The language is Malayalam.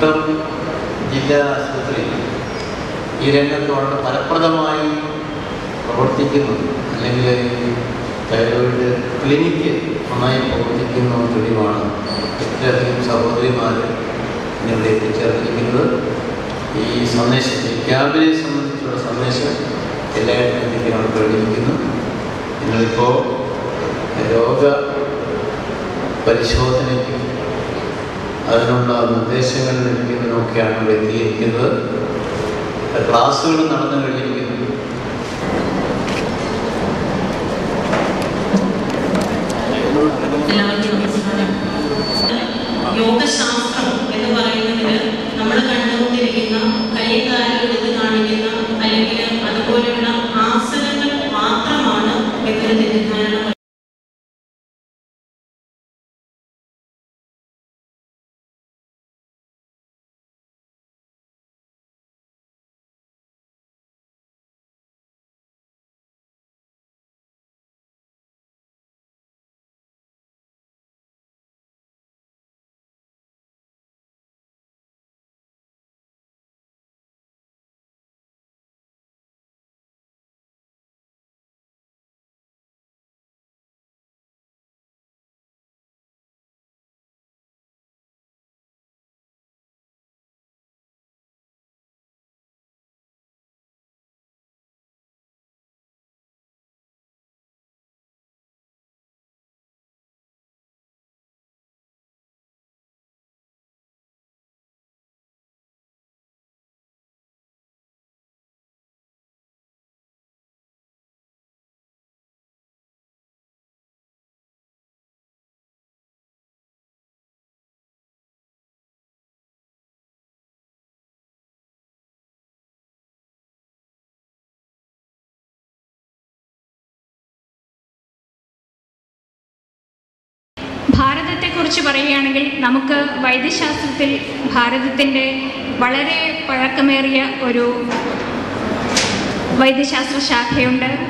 മുട്ടം ജില്ലാ ആശുപത്രി ഈ രംഗത്ത് വളരെ ഫലപ്രദമായി പ്രവർത്തിക്കുന്നു അല്ലെങ്കിൽ തൈറോയിഡ് ക്ലിനിക്ക് നന്നായി പ്രവർത്തിക്കുന്ന ഒരു തെളിവാണ് ഇത്രയധികം സഹോദരിമാർ ഇവിടെ എത്തിച്ചേർന്നിരിക്കുന്നത് ഈ സന്ദേശം ഈ ക്യാബിനെ സംബന്ധിച്ചുള്ള സന്ദേശം എല്ലായിടത്തും എത്തിക്കാൻ കഴിഞ്ഞിരിക്കുന്നു നിങ്ങളിപ്പോൾ രോഗ പരിശോധനയ്ക്കും അതിനുള്ള നിർദ്ദേശങ്ങൾ ലഭിക്കുന്നതിനൊക്കെയാണ് ഇവിടെ എത്തിയിരിക്കുന്നത് ക്ലാസ്സുകൾ നടന്നു കഴിഞ്ഞിരിക്കുന്നു എല്ലാവർക്കും നമസ്കാരം യോഗശാസ്ത്രം എന്ന് പറയുന്നതിന് നമ്മൾ കണ്ടുകൊണ്ടിരിക്കുന്ന കൈകാലുകൾ ഇത് കാണിക്കുന്ന അല്ലെങ്കിൽ അതുപോലെയുള്ള ആസനങ്ങൾ മാത്രമാണ് എന്നൊരു തെറ്റിദ്ധാരണ ഭാരതത്തെക്കുറിച്ച് പറയുകയാണെങ്കിൽ നമുക്ക് വൈദ്യശാസ്ത്രത്തിൽ ഭാരതത്തിൻ്റെ വളരെ പഴക്കമേറിയ ഒരു വൈദ്യശാസ്ത്ര ശാഖയുണ്ട്